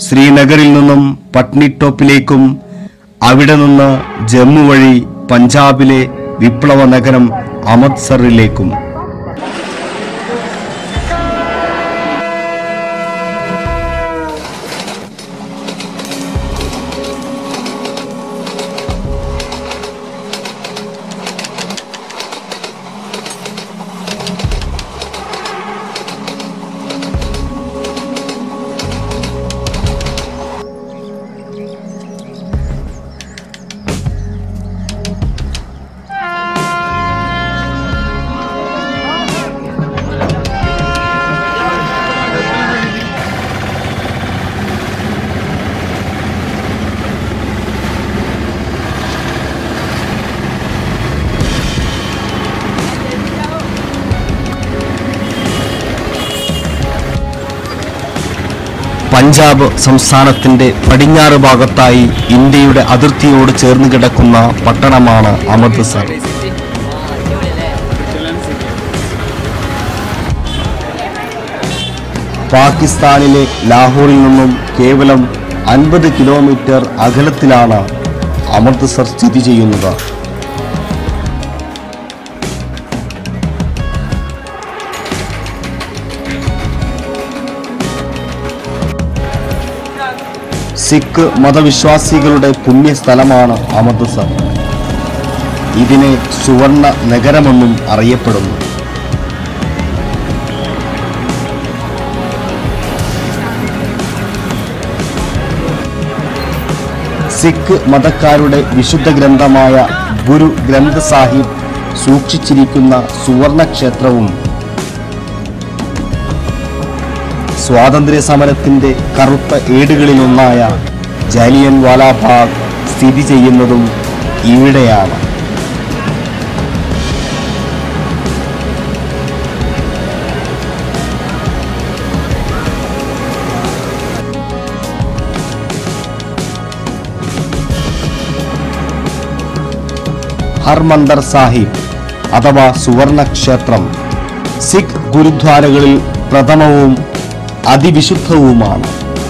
ശ്രീനഗറിൽ നിന്നും പട്നിട്ടോപ്പിലേക്കും അവിടെ നിന്ന് ജമ്മു വഴി പഞ്ചാബിലെ വിപ്ലവ നഗരം അമൃത്സറിലേക്കും പഞ്ചാബ് സംസ്ഥാനത്തിന്റെ പടിഞ്ഞാറ് ഭാഗത്തായി ഇന്ത്യയുടെ അതിർത്തിയോട് ചേർന്ന് കിടക്കുന്ന പട്ടണമാണ് അമൃത്സർ പാകിസ്ഥാനിലെ ലാഹോറിൽ നിന്നും കേവലം അൻപത് കിലോമീറ്റർ അകലത്തിലാണ് അമൃത്സർ സ്ഥിതി ചെയ്യുന്നത് സിഖ് മതവിശ്വാസികളുടെ പുണ്യസ്ഥലമാണ് അമൃത്സർ ഇതിനെ സുവർണ നഗരമെന്നും അറിയപ്പെടുന്നു സിഖ് മതക്കാരുടെ വിശുദ്ധ ഗ്രന്ഥമായ ഗുരു ഗ്രന്ഥ സാഹിബ് സൂക്ഷിച്ചിരിക്കുന്ന സുവർണ ക്ഷേത്രവും സ്വാതന്ത്ര്യ സമരത്തിന്റെ കറുത്ത ഏടുകളിലൊന്നായ ജാലിയൻ വാലാബാഗ് സ്ഥിതി ചെയ്യുന്നതും ഇവിടെയാണ് ഹർമന്ദർ സാഹിബ് അഥവാ സുവർണ ക്ഷേത്രം സിഖ് ഗുരുദ്വാരകളിൽ പ്രഥമവും അതിവിശുദ്ധവുമാണ്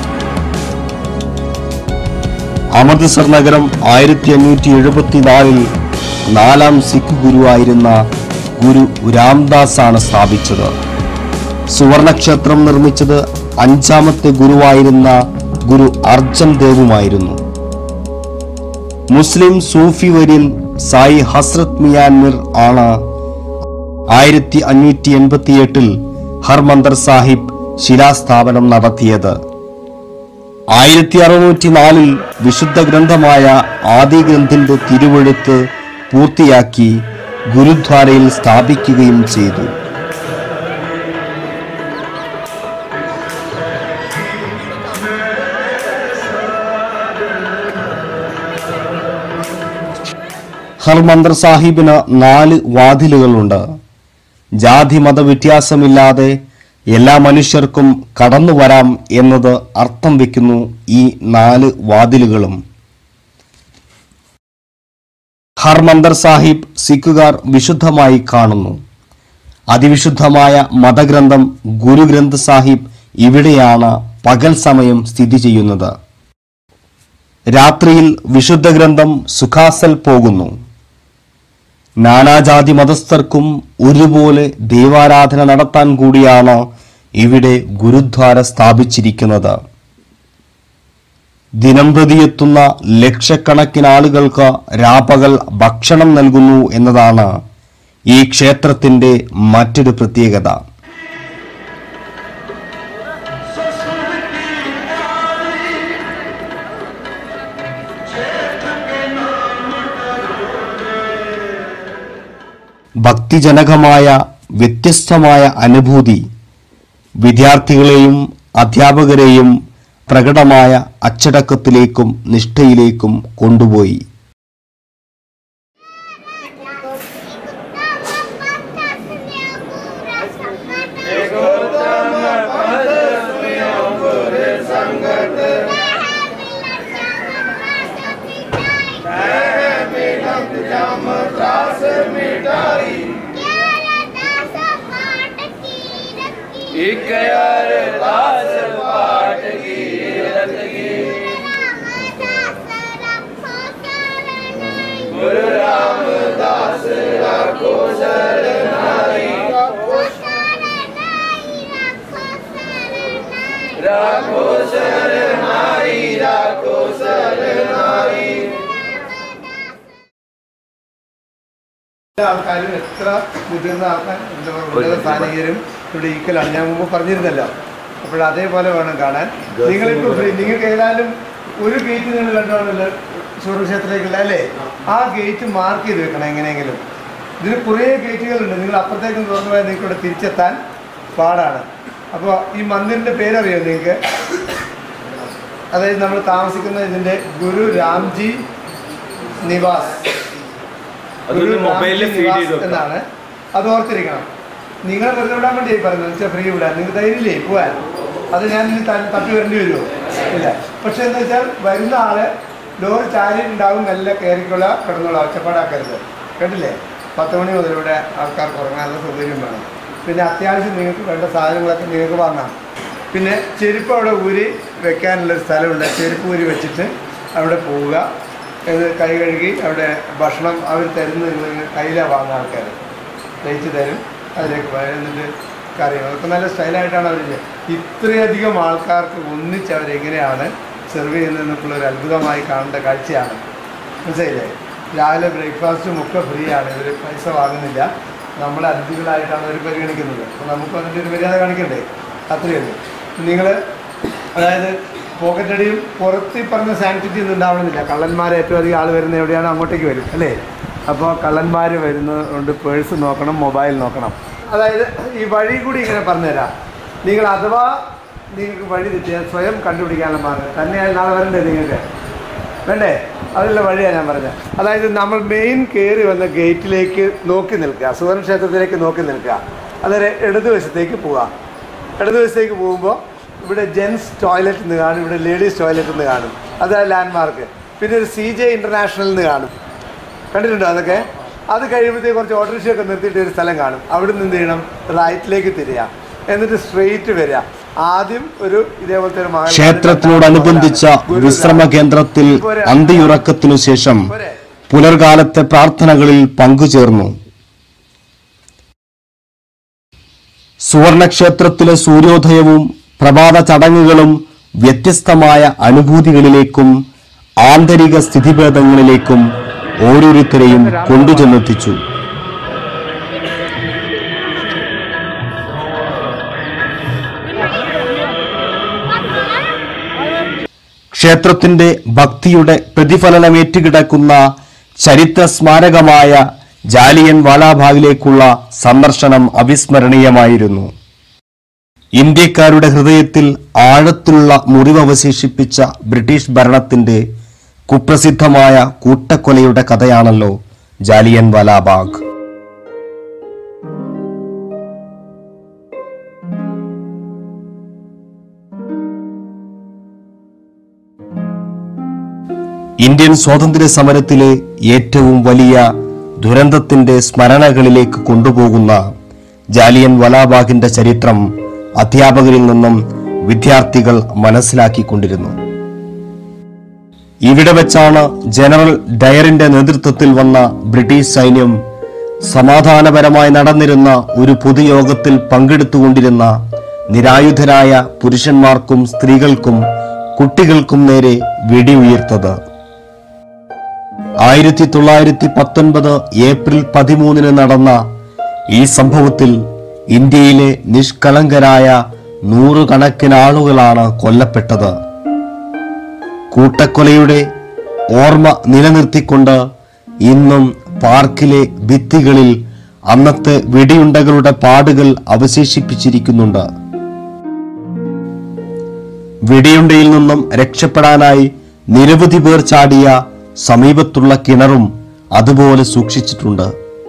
അമൃത്സർ നഗരം ആയിരത്തി അഞ്ഞൂറ്റി എഴുപത്തിനാലിൽ നാലാം സിഖ് ഗുരുവായിരുന്ന ഗുരു രാംദാസ് ആണ് സ്ഥാപിച്ചത് സുവർണക്ഷേത്രം നിർമ്മിച്ചത് അഞ്ചാമത്തെ ഗുരുവായിരുന്ന ഗുരു അർജൻ ദേവുമായിരുന്നു മുസ്ലിം സൂഫി വര്യൻ സായി ഹസ്രത് മിയാൻമിർ ആണ് ആയിരത്തി അഞ്ഞൂറ്റി എൺപത്തി എട്ടിൽ ഹർമന്ദർ സാഹിബ് ശിലാസ്ഥാപനം നടത്തിയത് ആയിരത്തി അറുന്നൂറ്റി നാലിൽ വിശുദ്ധ ഗ്രന്ഥമായ ആദി ഗ്രന്ഥിന്റെ തിരുവെഴുത്ത് പൂർത്തിയാക്കി ഗുരുദ്വാരയിൽ സ്ഥാപിക്കുകയും ചെയ്തു ഹർമന്ദർ സാഹിബിന് നാല് വാതിലുകളുണ്ട് ജാതി മത വ്യത്യാസമില്ലാതെ എല്ലാ മനുഷ്യർക്കും കടന്നു വരാം എന്നത് അർത്ഥം വെക്കുന്നു ഈ നാല് വാതിലുകളും ഹർമന്ദർ സാഹിബ് സിഖുകാർ വിശുദ്ധമായി കാണുന്നു അതിവിശുദ്ധമായ മതഗ്രന്ഥം ഗുരുഗ്രന്ഥ് സാഹിബ് ഇവിടെയാണ് പകൽ സമയം സ്ഥിതി ചെയ്യുന്നത് രാത്രിയിൽ വിശുദ്ധ ഗ്രന്ഥം സുഖാസൽ പോകുന്നു നാനാജാതി മതസ്ഥർക്കും ഒരുപോലെ ദൈവാരാധന നടത്താൻ കൂടിയാണ് ഇവിടെ ഗുരുദ്വാര സ്ഥാപിച്ചിരിക്കുന്നത് ദിനം പ്രതിയെത്തുന്ന ലക്ഷക്കണക്കിന് ആളുകൾക്ക് രാപ്പകൽ ഭക്ഷണം നൽകുന്നു എന്നതാണ് ഈ ക്ഷേത്രത്തിന്റെ മറ്റൊരു പ്രത്യേകത ഭക്തിജനകമായ വ്യത്യസ്തമായ അനുഭൂതി വിദ്യാർത്ഥികളെയും അധ്യാപകരെയും പ്രകടമായ അച്ചടക്കത്തിലേക്കും നിഷ്ഠയിലേക്കും കൊണ്ടുപോയി ਇੱਕ ਅਰਦਾਸ ਪਾਠ ਕੀ ആൾക്കാരും എത്ര മുതിർന്ന ആൾക്കാർ എന്താ പറയുക, ഉന്നത സ്ഥാനികരും ഇവിടെ ഈക്വലാണ് ഞാൻ മുമ്പ് പറഞ്ഞിരുന്നല്ലോ അപ്പോൾ അതേപോലെ വേണം കാണാൻ നിങ്ങളിപ്പോൾ ഫ്രീ നിങ്ങൾക്ക് ഏതായാലും ഒരു ഗേറ്റ് നിങ്ങൾ കണ്ടോണല്ലോ സൂര്യക്ഷേത്രത്തിലേക്കുള്ള അല്ലേ ആ ഗേറ്റ് മാർക്ക് ചെയ്ത് വെക്കണം എങ്ങനെയെങ്കിലും ഇതിന് കുറേ ഗേറ്റുകളുണ്ട് നിങ്ങൾ അപ്പുറത്തേക്കും തുറന്നു പോയാൽ നിങ്ങൾക്ക് ഇവിടെ തിരിച്ചെത്താൻ പാടാണ് അപ്പോൾ ഈ മന്ദിറിൻ്റെ പേരറിയോ നിങ്ങൾക്ക് അതായത് നമ്മൾ താമസിക്കുന്ന ഇതിൻ്റെ ഗുരു രാംജി നിവാസ് അതൊന്ന് ഗുരു മൊബൈലിൽ രാംജി ഫീഡ് നിവാസ് ചെയ്ത് വെക്കാം എന്നാണ് അത് ഓർത്തിരിക്കണം നിങ്ങളെ വെറുതെ വിടാൻ വേണ്ടിയായി പറയുന്നത് വെച്ചാൽ ഫ്രീ വിടാൻ നിങ്ങൾക്ക് ധൈര്യമില്ലേ പോവാൻ അത് ഞാൻ ഇനി ത- തപ്പി വരേണ്ടി വരുമോ ഇല്ല പക്ഷെ എന്താ വെച്ചാൽ വരുന്ന ആള് ഡോർ ചാരിയിട്ടുണ്ടാവും നല്ല കയറിക്കൊള്ള കിടന്നുള്ള ഒച്ചപ്പാടാക്കരുത് കേട്ടില്ലേ പത്ത് മണി മുതൽ ഇവിടെ ആൾക്കാർക്ക് ഉറങ്ങാനുള്ള സൗകര്യം വേണം പിന്നെ അത്യാവശ്യം നിങ്ങൾക്ക് വേണ്ട സാധനങ്ങളൊക്കെ നിങ്ങൾക്ക് വാങ്ങാം പിന്നെ ചെരുപ്പ് അവിടെ ഊരി വെക്കാനുള്ള ഒരു സ്ഥലമുണ്ട് ചെരുപ്പ് ഊരി വെച്ചിട്ട് അവിടെ പോവുക ഇത് കൈ കഴുകി അവിടെ ഭക്ഷണം അവർ തരുന്നത് നിങ്ങൾ കയ്യിലാണ് വാങ്ങുന്ന ആൾക്കാർ തയ്ച്ച് തരും അതിലേക്ക് പോയി. എന്നിട്ട് കറികൾ അതൊക്കെ നല്ല സ്റ്റൈലായിട്ടാണ് അവർ ഇത്രയധികം ആൾക്കാർക്ക് ഒന്നിച്ച് അവരെങ്ങനെയാണ് സെർവ് ചെയ്യുന്നതെന്നൊക്കെയുള്ള ഒരു അത്ഭുതമായി കാണേണ്ട കാഴ്ചയാണ് മനസ്സിലായില്ലേ രാവിലെ ബ്രേക്ക്ഫാസ്റ്റും ഒക്കെ ഫ്രീ ആണ് ഇവർ പൈസ വാങ്ങുന്നില്ല നമ്മളെ അതിഥികളായിട്ടാണ് അവർ പരിഗണിക്കുന്നത് അപ്പോൾ നമുക്ക് അതിൻ്റെ ഒരു മര്യാദ കാണിക്കണ്ടേ അത്രയേ ഉള്ളൂ നിങ്ങൾ അതായത് പോക്കറ്റടിയും പുറത്ത് ഈ പറഞ്ഞ സാനിറ്റിറ്റി ഒന്നും ഉണ്ടാവണമെന്നില്ല കള്ളന്മാർ ഏറ്റവും അധികം ആൾ വരുന്ന എവിടെയാണ് അങ്ങോട്ടേക്ക് വരും അല്ലേ അപ്പോൾ കള്ളന്മാർ വരുന്നതുകൊണ്ട് പേഴ്സ് നോക്കണം മൊബൈൽ നോക്കണം അതായത് ഈ വഴി കൂടി ഇങ്ങനെ പറഞ്ഞുതരാം നിങ്ങൾ അഥവാ നിങ്ങൾക്ക് വഴി തെറ്റിയാൽ സ്വയം കണ്ടുപിടിക്കാനുള്ള മാർഗം തന്നെയായി നാളെ വരണ്ടേ നിങ്ങൾക്ക് വേണ്ടേ അതിനുള്ള വഴിയാണ് ഞാൻ പറഞ്ഞത് അതായത് നമ്മൾ മെയിൻ കയറി വന്ന ഗേറ്റിലേക്ക് നോക്കി നിൽക്കുക സുവർണ ക്ഷേത്രത്തിലേക്ക് നോക്കി നിൽക്കുക അതൊരു ഇടതുവശത്തേക്ക് പോവുക ഇടതുവശത്തേക്ക് പോകുമ്പോൾ ഇവിടെ ജെൻസ് ടോയ്ലറ്റ് എന്ന് കാണും ഇവിടെ ലേഡീസ് ടോയ്ലറ്റ് എന്ന് കാണും അതാണ് ലാൻഡ് മാർക്ക് പിന്നെ ഒരു സി ജെ ഇൻ്റർനാഷണൽ എന്ന് കാണും കണ്ടിട്ടുണ്ടോ അതൊക്കെ അത് കഴിയുമ്പോഴത്തേക്ക് കുറച്ച് ഓട്ടോറിക്ഷയൊക്കെ നിർത്തിയിട്ട് ഒരു സ്ഥലം കാണും അവിടെ നിന്ന് എന്ത് ചെയ്യണം റൈറ്റിലേക്ക് തിരിയുക എന്നിട്ട് സ്ട്രെയിറ്റ് വരിക ആദ്യം ഒരു ഇതേപോലത്തെ ഒരു മഹൽ ക്ഷേത്രത്തിനോടനുബന്ധിച്ച വിശ്രമ കേന്ദ്രത്തിൽ അന്തിയുറക്കത്തിനു ശേഷം പോരെ? പുലർകാലത്തെ പ്രാർത്ഥനകളിൽ പങ്കുചേർന്നു സുവർണക്ഷേത്രത്തിലെ സൂര്യോദയവും പ്രഭാത ചടങ്ങുകളും വ്യത്യസ്തമായ അനുഭൂതികളിലേക്കും ആന്തരിക സ്ഥിതിഭേദങ്ങളിലേക്കും ഓരോരുത്തരെയും കൊണ്ടുചെന്നെത്തിച്ചു ക്ഷേത്രത്തിന്റെ ഭക്തിയുടെ പ്രതിഫലനമേറ്റുകിടക്കുന്ന ചരിത്ര സ്മാരകമായ ജാലിയൻ വാലാബാഗിലേക്കുള്ള സന്ദർശനം അവിസ്മരണീയമായിരുന്നു ഇന്ത്യക്കാരുടെ ഹൃദയത്തിൽ ആഴത്തിലുള്ള മുറിവവശേഷിപ്പിച്ച ബ്രിട്ടീഷ് ഭരണത്തിന്റെ കുപ്രസിദ്ധമായ കൂട്ടക്കൊലയുടെ കഥയാണല്ലോ ജാലിയൻ വാലാബാഗ് ഇന്ത്യൻ സ്വാതന്ത്ര്യ സമരത്തിലെ ഏറ്റവും വലിയ ദുരന്തത്തിന്റെ സ്മരണകളിലേക്ക് കൊണ്ടുപോകുന്ന ജാലിയൻ വലാബാഗിന്റെ ചരിത്രം അധ്യാപകരിൽ നിന്നും വിദ്യാർത്ഥികൾ മനസ്സിലാക്കിക്കൊണ്ടിരുന്നു ഇവിടെ വെച്ചാണ് ജനറൽ ഡയറിന്റെ നേതൃത്വത്തിൽ വന്ന ബ്രിട്ടീഷ് സൈന്യം സമാധാനപരമായി നടന്നിരുന്ന ഒരു പൊതുയോഗത്തിൽ പങ്കെടുത്തുകൊണ്ടിരുന്ന നിരായുധരായ പുരുഷന്മാർക്കും സ്ത്രീകൾക്കും കുട്ടികൾക്കും നേരെ വെടിയുയർത്തത് ആയിരത്തി തൊള്ളായിരത്തി പത്തൊൻപത് ഏപ്രിൽ പതിമൂന്നിന് നടന്ന ഈ സംഭവത്തിൽ ഇന്ത്യയിലെ നിഷ്കളങ്കരായ നൂറുകണക്കിന് ആളുകളാണ് കൊല്ലപ്പെട്ടത് കൂട്ടക്കൊലയുടെ ഓർമ്മ നിലനിർത്തിക്കൊണ്ട് ഇന്നും പാർക്കിലെ ഭിത്തികളിൽ അന്നത്തെ വെടിയുണ്ടകളുടെ പാടുകൾ അവശേഷിപ്പിച്ചിരിക്കുന്നുണ്ട് വെടിയുണ്ടയിൽ നിന്നും രക്ഷപ്പെടാനായി നിരവധി പേർ ചാടിയ സമീപത്തുള്ള കിണറും അതുപോലെ സൂക്ഷിച്ചിട്ടുണ്ട്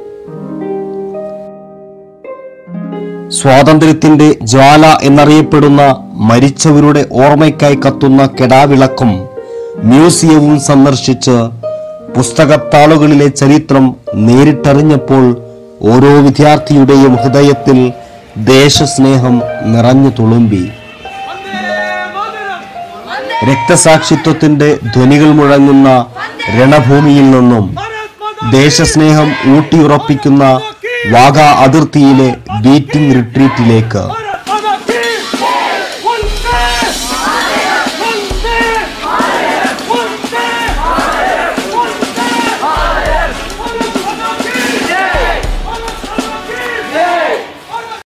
സ്വാതന്ത്ര്യത്തിന്റെ ജ്വാല എന്നറിയപ്പെടുന്ന മരിച്ചവരുടെ ഓർമ്മയ്ക്കായി കത്തുന്ന കെടാവിളക്കും മ്യൂസിയവും സന്ദർശിച്ച് പുസ്തകത്താളുകളിലെ ചരിത്രം നേരിട്ടറിഞ്ഞപ്പോൾ ഓരോ വിദ്യാർത്ഥിയുടെയും ഹൃദയത്തിൽ ദേശസ്നേഹം നിറഞ്ഞു തുളുമ്പി വന്ദേ മാതരം രക്തസാക്ഷിത്വത്തിന്റെ ധ്വനികൾ മുഴങ്ങുന്ന രണഭൂമിയിൽ നിന്നും ദേശസ്നേഹം ഊട്ടിയുറപ്പിക്കുന്ന വാഗ അതിർത്തിയിലെ ബീറ്റിംഗ് റിട്രീറ്റിലേക്ക്